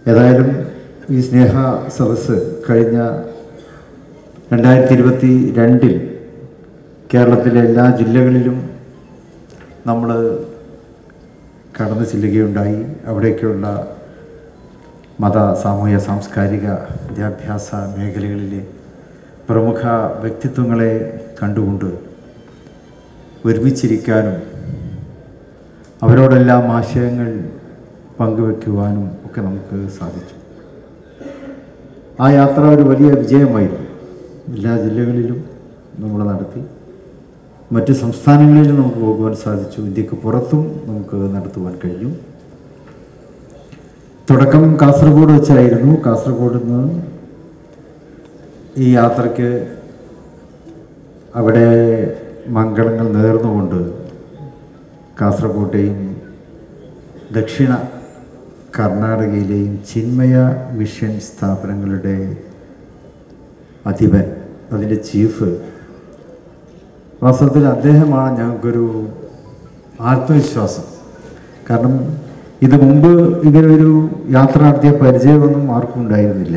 ഏതായാലും ഈ സ്നേഹ സദസ്സ് കഴിഞ്ഞ രണ്ടായിരത്തി ഇരുപത്തി രണ്ടിൽ കേരളത്തിലെ എല്ലാ ജില്ലകളിലും നമ്മൾ കടന്നു ചെല്ലുകയുണ്ടായി അവിടേക്കുള്ള മത സാമൂഹ്യ സാംസ്കാരിക വിദ്യാഭ്യാസ മേഖലകളിലെ പ്രമുഖ വ്യക്തിത്വങ്ങളെ കണ്ടുകൊണ്ട് ഒരുമിച്ചിരിക്കാനും അവരോടെല്ലാം ആശയങ്ങൾ പങ്കുവെക്കുവാനും ഒക്കെ നമുക്ക് സാധിച്ചു ആ യാത്ര ഒരു വലിയ വിജയമായിരുന്നു എല്ലാ ജില്ലകളിലും നമ്മൾ നടത്തി മറ്റ് സംസ്ഥാനങ്ങളിലും നമുക്ക് പോകുവാൻ സാധിച്ചു ഇന്ത്യക്ക് പുറത്തും നമുക്ക് നടത്തുവാൻ കഴിഞ്ഞു തുടക്കം കാസർഗോഡ് വെച്ചായിരുന്നു കാസർഗോഡ് നിന്ന് ഈ യാത്രയ്ക്ക് അവിടെ മംഗളങ്ങൾ നേർന്നുകൊണ്ട് കാസർഗോട്ടെയും ദക്ഷിണ കർണാടകയിലെയും ചിന്മയ മിഷൻ സ്ഥാപനങ്ങളുടെ അധിപൻ അതിൻ്റെ ചീഫ് വാസ്തവത്തിൽ അദ്ദേഹമാണ് ഞങ്ങൾക്കൊരു ആത്മവിശ്വാസം കാരണം ഇത് മുമ്പ് ഇങ്ങനെ ഒരു യാത്ര നടത്തിയ പരിചയമൊന്നും ആർക്കും ഉണ്ടായിരുന്നില്ല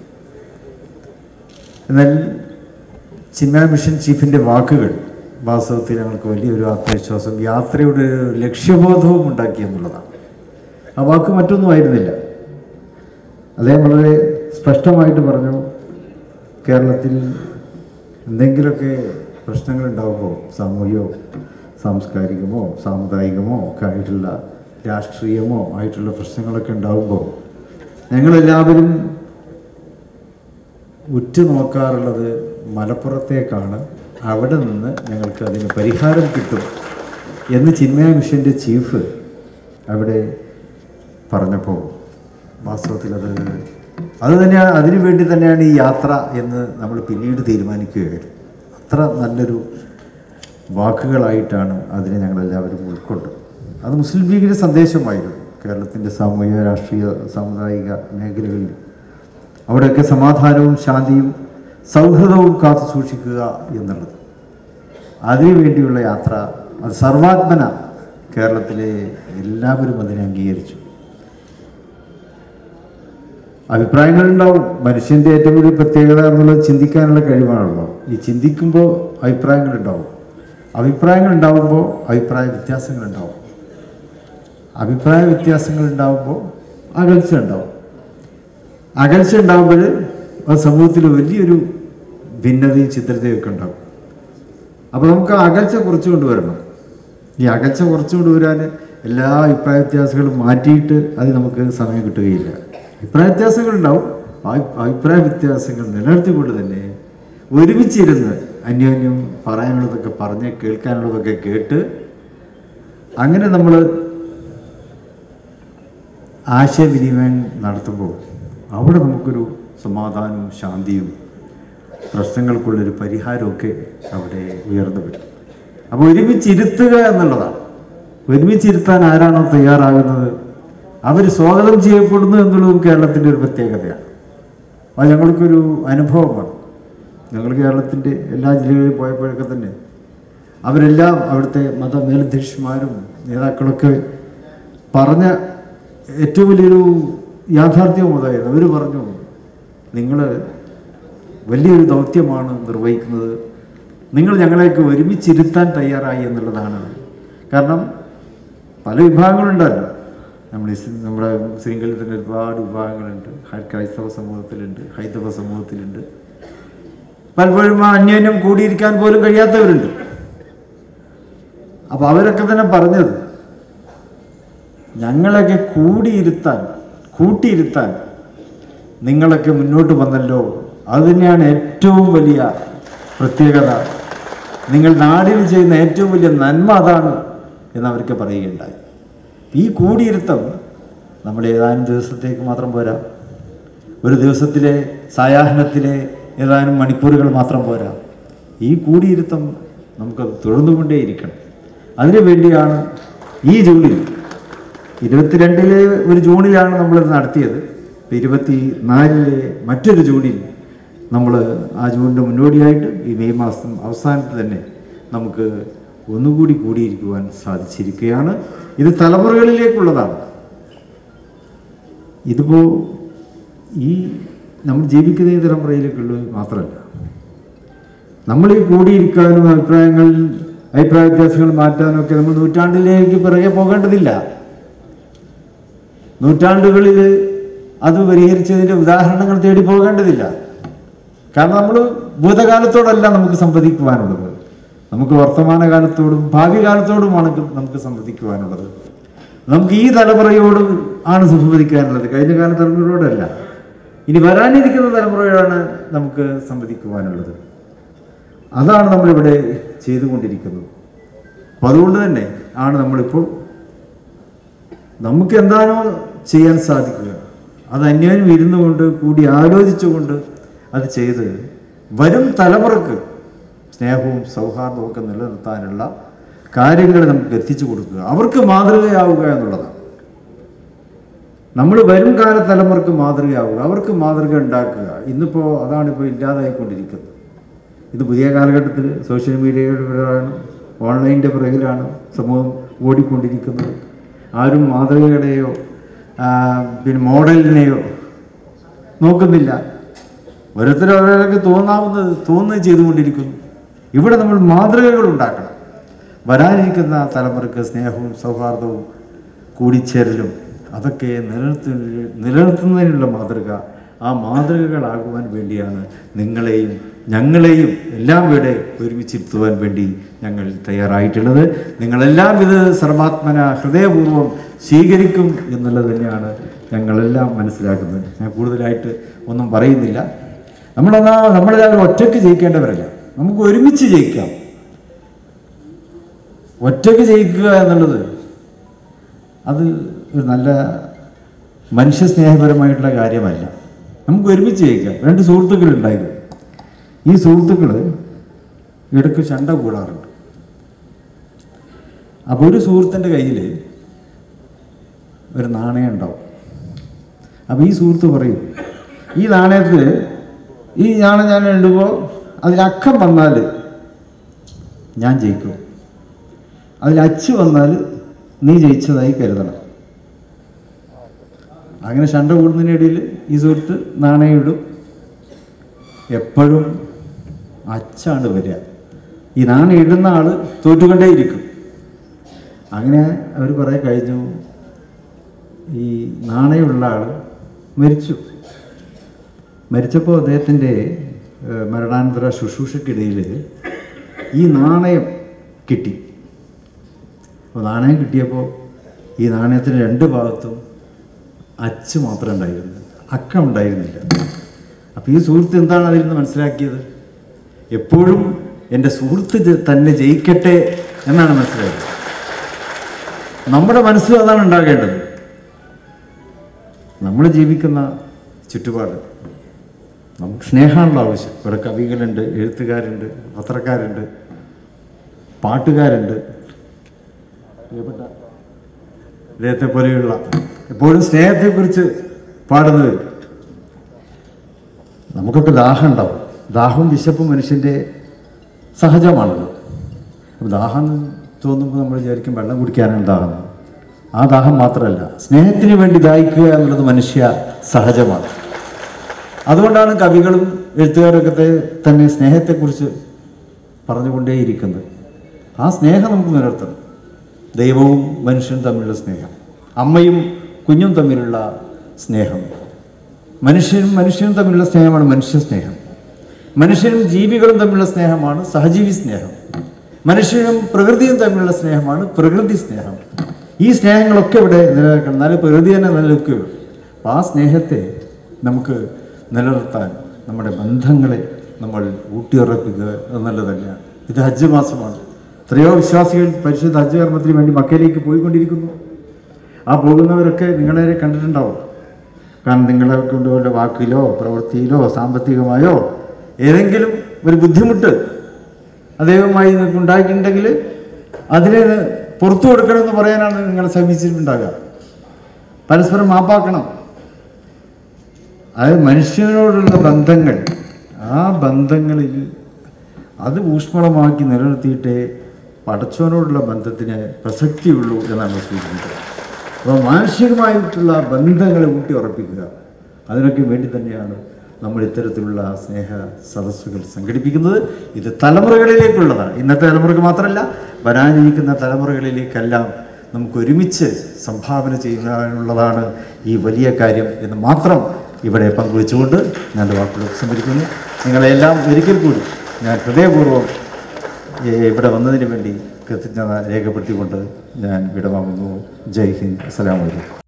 എന്നാൽ ചിന്മയ മിഷൻ ചീഫിൻ്റെ വാക്കുകൾ വാസ്തവത്തിൽ ഞങ്ങൾക്ക് വലിയൊരു ആത്മവിശ്വാസം യാത്രയുടെ ഒരു ലക്ഷ്യബോധവും ഉണ്ടാക്കി എന്നുള്ളതാണ് ആ വാക്ക് മറ്റൊന്നും ആയിരുന്നില്ല അദ്ദേഹം വളരെ സ്പഷ്ടമായിട്ട് പറഞ്ഞു കേരളത്തിൽ എന്തെങ്കിലുമൊക്കെ പ്രശ്നങ്ങൾ ഉണ്ടാകുമ്പോൾ സാമൂഹികമോ സാംസ്കാരികമോ സാമുദായികമോ ഒക്കെ ആയിട്ടുള്ള രാഷ്ട്രീയമോ ആയിട്ടുള്ള പ്രശ്നങ്ങളൊക്കെ ഉണ്ടാകുമ്പോൾ ഞങ്ങളെല്ലാവരും ഉറ്റുനോക്കാറുള്ളത് മലപ്പുറത്തേക്കാണ് അവിടെ നിന്ന് ഞങ്ങൾക്ക് അതിന് പരിഹാരം കിട്ടും എന്ന് ചിന്മയ മിഷൻ്റെ ചീഫ് അവിടെ പറഞ്ഞപ്പോൾ വാസ്തവത്തിൽ അത് അത് തന്നെയാണ് അതിനു വേണ്ടി തന്നെയാണ് ഈ യാത്ര എന്ന് നമ്മൾ പിന്നീട് തീരുമാനിക്കുകയായിരുന്നു അത്ര നല്ലൊരു വാക്കുകളായിട്ടാണ് അതിനെ ഞങ്ങളെല്ലാവരും ഉൾക്കൊണ്ടത് അത് മുസ്ലിം ലീഗിൻ്റെ സന്ദേശമായിരുന്നു കേരളത്തിൻ്റെ സാമൂഹിക രാഷ്ട്രീയ സാമുദായിക മേഖലകളിൽ അവിടെയൊക്കെ സമാധാനവും ശാന്തിയും സൗഹൃദവും കാത്തു സൂക്ഷിക്കുക എന്നുള്ളത് അതിനു വേണ്ടിയുള്ള യാത്ര അത് സർവാത്മന കേരളത്തിലെ എല്ലാവരും അതിനെ അംഗീകരിച്ചു അഭിപ്രായങ്ങളുണ്ടാവും മനുഷ്യൻ്റെ ഏറ്റവും വലിയ പ്രത്യേകത എന്നുള്ളത് ചിന്തിക്കാനുള്ള കഴിവാണല്ലോ ഈ ചിന്തിക്കുമ്പോൾ അഭിപ്രായങ്ങളുണ്ടാവും അഭിപ്രായങ്ങൾ ഉണ്ടാവുമ്പോൾ അഭിപ്രായ വ്യത്യാസങ്ങളുണ്ടാവും അഭിപ്രായ വ്യത്യാസങ്ങൾ ഉണ്ടാവുമ്പോൾ അകൽച്ച ഉണ്ടാവും അകൽച്ച ഉണ്ടാകുമ്പോൾ അത് സമൂഹത്തിൽ വലിയൊരു ഭിന്നതയും ചിത്രതയും ഒക്കെ ഉണ്ടാവും അപ്പോൾ നമുക്ക് ആ അകൽച്ച കുറച്ച് കൊണ്ടുവരണം ഈ അകൽച്ച കുറച്ച് കൊണ്ടുവരാൻ എല്ലാ അഭിപ്രായ വ്യത്യാസങ്ങളും മാറ്റിയിട്ട് അത് നമുക്ക് സമയം കിട്ടുകയില്ല അഭിപ്രായ വ്യത്യാസങ്ങളുണ്ടാവും ആ അഭിപ്രായ വ്യത്യാസങ്ങൾ നിലനിർത്തിക്കൊണ്ട് തന്നെ ഒരുമിച്ചിരുന്ന് അന്യോന്യം പറയാനുള്ളതൊക്കെ പറഞ്ഞ് കേൾക്കാനുള്ളതൊക്കെ കേട്ട് അങ്ങനെ നമ്മൾ ആശയവിനിമയം നടത്തുമ്പോൾ അവിടെ നമുക്കൊരു സമാധാനവും ശാന്തിയും പ്രശ്നങ്ങൾക്കുള്ളൊരു പരിഹാരമൊക്കെ അവിടെ ഉയർന്നു വരും അപ്പോൾ ഒരുമിച്ചിരുത്തുക എന്നുള്ളതാണ് ഒരുമിച്ചിരുത്താൻ ആരാണോ തയ്യാറാകുന്നത് അവർ സ്വാഗതം ചെയ്യപ്പെടുന്നു എന്നുള്ളതും കേരളത്തിൻ്റെ ഒരു പ്രത്യേകതയാണ് അത് ഞങ്ങൾക്കൊരു അനുഭവമാണ് ഞങ്ങൾ കേരളത്തിൻ്റെ എല്ലാ ജില്ലകളിലും പോയപ്പോഴൊക്കെ തന്നെ അവരെല്ലാം അവിടുത്തെ മത മേലധ്യക്ഷന്മാരും നേതാക്കളൊക്കെ പറഞ്ഞ ഏറ്റവും വലിയൊരു യാഥാർത്ഥ്യവും അതായിരുന്നു അവർ പറഞ്ഞു നിങ്ങൾ വലിയൊരു ദൗത്യമാണ് നിർവഹിക്കുന്നത് നിങ്ങൾ ഞങ്ങളെയൊക്കെ ഒരുമിച്ചിരുത്താൻ തയ്യാറായി എന്നുള്ളതാണ് കാരണം പല വിഭാഗങ്ങളുണ്ടല്ലോ നമ്മൾ ഇസ് നമ്മുടെ മുസ്ലിങ്ങളിൽ തന്നെ ഒരുപാട് വിഭാഗങ്ങളുണ്ട് ഹൈ- ക്രൈസ്തവ സമൂഹത്തിലുണ്ട് ഹൈന്ദവ സമൂഹത്തിലുണ്ട് പലപ്പോഴും ആ അന്യോന്യം കൂടിയിരിക്കാൻ പോലും കഴിയാത്തവരുണ്ട് അപ്പോൾ അവരൊക്കെ തന്നെ പറഞ്ഞത് ഞങ്ങളൊക്കെ കൂടിയിരുത്താൻ കൂട്ടിയിരുത്താൻ നിങ്ങളൊക്കെ മുന്നോട്ട് വന്നല്ലോ അത് തന്നെയാണ് ഏറ്റവും വലിയ പ്രത്യേകത നിങ്ങൾ നാടിന് ചെയ്യുന്ന ഏറ്റവും വലിയ നന്മ അതാണ് എന്ന് അവർക്ക് പറയുകയുണ്ടായി ഈ കൂടിയിരുത്തം നമ്മൾ ഏതാനും ദിവസത്തേക്ക് മാത്രം പോരാ ഒരു ദിവസത്തിലെ സായാഹ്നത്തിലെ ഏതാനും മണിക്കൂറുകൾ മാത്രം പോരാ ഈ കൂടിയിരുത്തം നമുക്കത് തുടർന്നുകൊണ്ടേയിരിക്കണം അതിനു വേണ്ടിയാണ് ഈ ജൂണിൽ ഇരുപത്തിരണ്ടിലെ ഒരു ജൂണിലാണ് നമ്മളിത് നടത്തിയത് ഇപ്പം ഇരുപത്തി നാലിലെ മറ്റൊരു ജൂണിൽ നമ്മൾ ആ ജൂണിൻ്റെ മുന്നോടിയായിട്ട് ഈ മെയ് മാസം അവസാനത്ത് തന്നെ നമുക്ക് ഒന്നുകൂടി കൂടിയിരിക്കുവാൻ സാധിച്ചിരിക്കുകയാണ് ഇത് തലമുറകളിലേക്കുള്ളതാണ് ഇതിപ്പോൾ ഈ നമ്മൾ ജീവിക്കുന്ന ഈ തലമുറയിലേക്കുള്ളത് മാത്രമല്ല നമ്മൾ ഈ കൂടിയിരിക്കാനും അഭിപ്രായങ്ങൾ അഭിപ്രായ വ്യത്യാസങ്ങൾ മാറ്റാനും ഒക്കെ നമ്മൾ നൂറ്റാണ്ടിലേക്ക് പിറകെ പോകേണ്ടതില്ല നൂറ്റാണ്ടുകളിൽ അത് പരിഹരിച്ചതിൻ്റെ ഉദാഹരണങ്ങൾ തേടി പോകേണ്ടതില്ല കാരണം നമ്മൾ ഭൂതകാലത്തോടല്ല നമുക്ക് സംവദിക്കുവാനുള്ളത് നമുക്ക് വർത്തമാനകാലത്തോടും ഭാവി കാലത്തോടുമാണ് നമുക്ക് സംവദിക്കുവാനുള്ളത് നമുക്ക് ഈ തലമുറയോട് ആണ് സംവദിക്കാനുള്ളത് കഴിഞ്ഞ കാല തലമുറയോടല്ല ഇനി വരാനിരിക്കുന്ന തലമുറയോടാണ് നമുക്ക് സംവദിക്കുവാനുള്ളത് അതാണ് നമ്മളിവിടെ ചെയ്തുകൊണ്ടിരിക്കുന്നത് അപ്പോൾ അതുകൊണ്ട് തന്നെ ആണ് നമ്മളിപ്പോൾ നമുക്ക് എന്താണോ ചെയ്യാൻ സാധിക്കുക അത് അന്യോന്യം ഇരുന്നു കൊണ്ട് കൂടി ആലോചിച്ചുകൊണ്ട് അത് ചെയ്ത് വരും തലമുറക്ക് സ്നേഹവും സൗഹാർദ്ദവും ഒക്കെ നിലനിർത്താനുള്ള കാര്യങ്ങൾ നമുക്ക് എത്തിച്ചു കൊടുക്കുക അവർക്ക് മാതൃകയാവുക എന്നുള്ളതാണ് നമ്മൾ വരും കാല തലമുറക്ക് മാതൃകയാവുക അവർക്ക് മാതൃക ഉണ്ടാക്കുക ഇന്നിപ്പോൾ അതാണിപ്പോൾ ഇല്ലാതായിക്കൊണ്ടിരിക്കുന്നത് ഇത് പുതിയ കാലഘട്ടത്തിൽ സോഷ്യൽ മീഡിയയുടെ പിറകിലാണ് ഓൺലൈൻ്റെ പിറകിലാണ് സമൂഹം ഓടിക്കൊണ്ടിരിക്കുന്നത് ആരും മാതൃകയുടെയോ ആ, പിന്നെ മോഡലിനെയോ നോക്കുന്നില്ല ഓരോരുത്തരും ഓരോരുത്തർക്ക് തോന്നാവുന്നത് തോന്നുന്നത് ചെയ്തുകൊണ്ടിരിക്കുന്നു ഇവിടെ നമ്മൾ മാതൃകകൾ ഉണ്ടാക്കണം വരാനിരിക്കുന്ന തലമുറക്ക് സ്നേഹവും സൗഹാർദ്ദവും കൂടിച്ചേരലും അതൊക്കെ നിലനിർത്തി നിലനിർത്തുന്നതിനുള്ള മാതൃക ആ മാതൃകകളാകുവാൻ വേണ്ടിയാണ് നിങ്ങളെയും ഞങ്ങളെയും എല്ലാം ഇവിടെ ഒരുമിച്ചിരുത്തുവാൻ വേണ്ടി ഞങ്ങൾ തയ്യാറായിട്ടുള്ളത് നിങ്ങളെല്ലാം ഇത് സർവാത്മന ഹൃദയപൂർവ്വം സ്വീകരിക്കും എന്നുള്ളത് തന്നെയാണ് ഞങ്ങളെല്ലാം മനസ്സിലാക്കുന്നത് ഞാൻ കൂടുതലായിട്ട് ഒന്നും പറയുന്നില്ല നമ്മളെന്നാ നമ്മളെല്ലാവരും ഒറ്റയ്ക്ക് ജയിക്കേണ്ടവരല്ല നമുക്ക് ഒരുമിച്ച് ജയിക്കാം ഒറ്റയ്ക്ക് ജയിക്കുക എന്നുള്ളത് അത് ഒരു നല്ല മനുഷ്യസ്നേഹപരമായിട്ടുള്ള കാര്യമല്ല നമുക്ക് ഒരുമിച്ച് ജയിക്കാം രണ്ട് സുഹൃത്തുക്കളുണ്ടായിരുന്നു ഈ സുഹൃത്തുക്കൾ ഇടയ്ക്ക് ചണ്ട കൂടാറുണ്ട് അപ്പോൾ ഒരു സുഹൃത്തിൻ്റെ കയ്യിൽ ഒരു നാണയം ഉണ്ടാവും അപ്പോൾ ഈ സുഹൃത്ത് പറയും ഈ നാണയത്തിൽ ഈ നാണയം ഞാൻ ഇടുമ്പോൾ അതിൽ അക്കം വന്നാൽ ഞാൻ ജയിക്കും അതിൽ അച്ച് വന്നാൽ നീ ജയിച്ചതായി കരുതണം അങ്ങനെ ശണ്ട കൂടുന്നതിനിടയിൽ ഈ സുഹൃത്ത് നാണയം ഇടും എപ്പോഴും അച്ചാണ് വരിക ഈ നാണയം ഇടുന്ന ആൾ തോറ്റുകൊണ്ടേയിരിക്കും അങ്ങനെ അവർ കുറേ കഴിഞ്ഞു ഈ നാണയമുള്ള ആൾ മരിച്ചു മരിച്ചപ്പോൾ അദ്ദേഹത്തിൻ്റെ ഏഹ്, മരണാനന്തര ശുശ്രൂഷക്കിടയിൽ ഈ നാണയം കിട്ടി അപ്പോൾ നാണയം കിട്ടിയപ്പോൾ ഈ നാണയത്തിന് രണ്ട് ഭാഗത്തും അച്ച് മാത്രമേ ഉണ്ടായിരുന്നു അക്കം ഉണ്ടായിരുന്നില്ല അപ്പോൾ ഈ സുഹൃത്ത് എന്താണ് അതിൽ നിന്ന് മനസ്സിലാക്കിയത് എപ്പോഴും എൻ്റെ സുഹൃത്ത് ജ- തന്നെ ജയിക്കട്ടെ എന്നാണ് മനസ്സിലായത് നമ്മുടെ മനസ്സിൽ അതാണ് ഉണ്ടാകേണ്ടത് നമ്മൾ ജീവിക്കുന്ന ചുറ്റുപാട് നമുക്ക് സ്നേഹമാണല്ലോ ആവശ്യം ഇവിടെ കവികളുണ്ട് എഴുത്തുകാരുണ്ട് പത്രക്കാരുണ്ട് പാട്ടുകാരുണ്ട് പ്രിയപ്പെട്ട ഇദ്ദേഹത്തെ പോലെയുള്ള എപ്പോഴും സ്നേഹത്തെക്കുറിച്ച് പാടുന്നവർ നമുക്കൊക്കെ ദാഹം ഉണ്ടാവും ദാഹവും വിശപ്പും മനുഷ്യൻ്റെ സഹജമാണല്ലോ അപ്പോൾ ദാഹം തോന്നുമ്പോൾ നമ്മൾ വിചാരിക്കും വെള്ളം കുടിക്കാനാണ് ദാഹം ആ ദാഹം മാത്രമല്ല സ്നേഹത്തിന് വേണ്ടി ദാഹിക്കുക എന്നുള്ളത് മനുഷ്യ സഹജമാണ് അതുകൊണ്ടാണ് കവികളും എഴുത്തുകാരൊക്കെ തെ- തന്നെ സ്നേഹത്തെക്കുറിച്ച് പറഞ്ഞുകൊണ്ടേയിരിക്കുന്നത് ആ സ്നേഹം നമുക്ക് നിലനിർത്തണം ദൈവവും മനുഷ്യനും തമ്മിലുള്ള സ്നേഹം അമ്മയും കുഞ്ഞും തമ്മിലുള്ള സ്നേഹം മനുഷ്യനും മനുഷ്യനും തമ്മിലുള്ള സ്നേഹമാണ് മനുഷ്യ സ്നേഹം മനുഷ്യനും ജീവികളും തമ്മിലുള്ള സ്നേഹമാണ് സഹജീവി സ്നേഹം മനുഷ്യനും പ്രകൃതിയും തമ്മിലുള്ള സ്നേഹമാണ് പ്രകൃതി സ്നേഹം ഈ സ്നേഹങ്ങളൊക്കെ ഇവിടെ നിലനിൽക്കണം എന്നാലും പ്രകൃതി തന്നെ നിലനിൽക്കുകയുള്ളൂ അപ്പോൾ ആ സ്നേഹത്തെ നമുക്ക് നിലനിർത്താൻ നമ്മുടെ ബന്ധങ്ങളെ നമ്മൾ ഊട്ടിയുറപ്പിക്കുക എന്നുള്ളത് തന്നെയാണ് ഇത് ഹജ്ജ് മാസമാണ് എത്രയോ വിശ്വാസികൾ പരിശുദ്ധ ഹജ്ജ് കർമ്മത്തിന് വേണ്ടി മക്കയിലേക്ക് പോയിക്കൊണ്ടിരിക്കുന്നു ആ പോകുന്നവരൊക്കെ നിങ്ങളെ കണ്ടിട്ടുണ്ടാവും കാരണം നിങ്ങളെ കൊണ്ട് വല്ല വാക്കിലോ പ്രവൃത്തിയിലോ സാമ്പത്തികമായോ ഏതെങ്കിലും ഒരു ബുദ്ധിമുട്ട് അദ്ദേഹവുമായി നിങ്ങൾക്ക് ഉണ്ടാക്കിയിട്ടുണ്ടെങ്കിൽ അതിനെ പുറത്തു കൊടുക്കണമെന്ന് പറയാനാണ് നിങ്ങളെ സമീപിച്ചിട്ടുണ്ടാകുക പരസ്പരം മാപ്പാക്കണം അതായത് മനുഷ്യനോടുള്ള ബന്ധങ്ങൾ ആ ബന്ധങ്ങളിൽ അത് ഊഷ്മളമാക്കി നിലനിർത്തിയിട്ടേ പടച്ചവനോടുള്ള ബന്ധത്തിന് പ്രസക്തിയുള്ളൂ എന്നാണ് സൂചിപ്പിക്കുന്നത് അപ്പോൾ മാനുഷികമായിട്ടുള്ള ബന്ധങ്ങളെ ഊട്ടി ഉറപ്പിക്കുക അതിനൊക്കെ വേണ്ടി തന്നെയാണ് നമ്മൾ ഇത്തരത്തിലുള്ള സ്നേഹ സദസ്സുകൾ സംഘടിപ്പിക്കുന്നത് ഇത് തലമുറകളിലേക്കുള്ളതാണ് ഇന്നത്തെ തലമുറക്ക് മാത്രമല്ല വരാനിരിക്കുന്ന തലമുറകളിലേക്കെല്ലാം നമുക്ക് ഒരുമിച്ച് സംഭാവന ചെയ്യാനുള്ളതാണ് ഈ വലിയ കാര്യം എന്ന് മാത്രം ഇവിടെ പങ്കുവെച്ചുകൊണ്ട് ഞാൻ എൻ്റെ വാക്കുകൾ സംഭരിക്കുന്നു നിങ്ങളെല്ലാം ഒരിക്കൽ കൂടി ഞാൻ ഹൃദയപൂർവ്വം ഏ, ഇവിടെ വന്നതിന് വേണ്ടി കൃതജ്ഞത രേഖപ്പെടുത്തിക്കൊണ്ട് ഞാൻ വിടവാങ്ങുന്നു ജയ് ഹിന്ദ് അസ്സലാമു അലൈക്കും